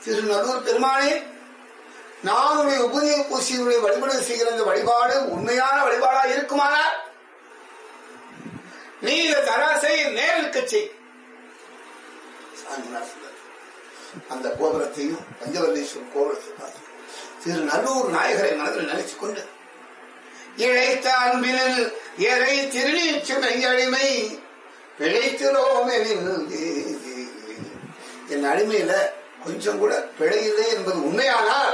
திருநல்லூர் பெருமானே நான் உடைய உபதியை பூசியுடைய வழிபாடு செய்கிற இந்த வழிபாடு உண்மையான வழிபாடா இருக்குமானால் நீ இந்த தராசை நேரில் செய் சாமிநாதர் சொல்றார். அந்த கோபுரத்தையும் பஞ்சவல்லீஸ்வரர் கோபுரத்தை பார்த்து திரு நல்லூர் நாயகரை மனதில் நினைத்துக் கொண்டு இழைத்த அன்பினில் எறை திருநீச்சுமை அடிமை பிழைத்திரோமெனில் என் அடிமையில கொஞ்சம் கூட பிழை இல்லை என்பது உண்மையானால்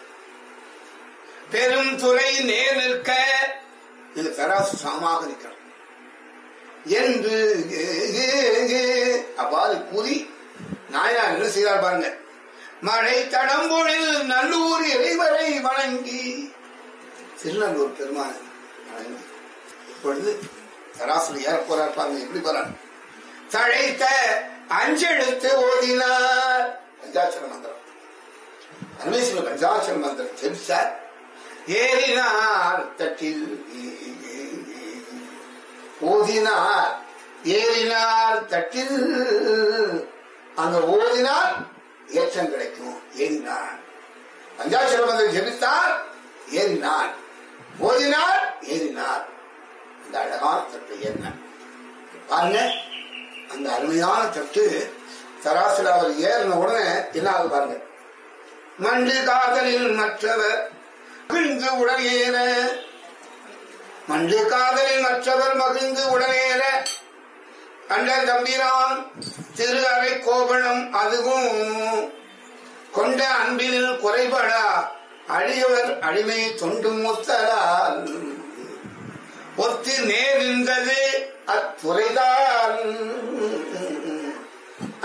பெரும் துறை நேர் நிற்க இது தராசு சமமாக நிற்கிறது என்று அவ்வாறு கூறி நாயனார் என்ன செய்தார் பாருங்க மழை தடம்பொழில் நல்லூர் இறைவரை வணங்கி திருநல்லூர் பெருமான வணங்கி இப்பொழுது தராசுல ஏற போறார் பாருங்க எப்படி போறார் தழைத்த அஞ்செழுத்து ஓதினார் பஞ்சாட்சர மந்திரம் பரமேஸ்வர பஞ்சாட்சர மந்திரம் ஜெபிச்சார் ஏறினார் தட்டில் ஓதினார் ஏறினார் தட்டில் அங்க ஓதினால் ஏற்றம் கிடைக்கும் ஏறினார் பஞ்சாட்சர மந்திரம் ஜெபித்தார் ஏறினார் ஓதினார் ஏறினார் அந்த அழகான தட்டு ஏறினார் பாருங்க அந்த அருமையான தட்டு தராசுல அவர் ஏறின உடனே என்ன ஆகுது பாருங்க மண்டு காதலில் மற்றவர் மகிழ்ந்து உடனேற மண்டு காதலில் மற்றவர் மகிழ்ந்து உடனேற கண்ட தம்பிரான் திரு அறை கோவணம் அதுவும் கொண்ட அன்பில் குறைபடா அழியவர் அடிமை தொண்டு முத்தலால் ஒத்து நேர்ந்தது அத்துறைதான்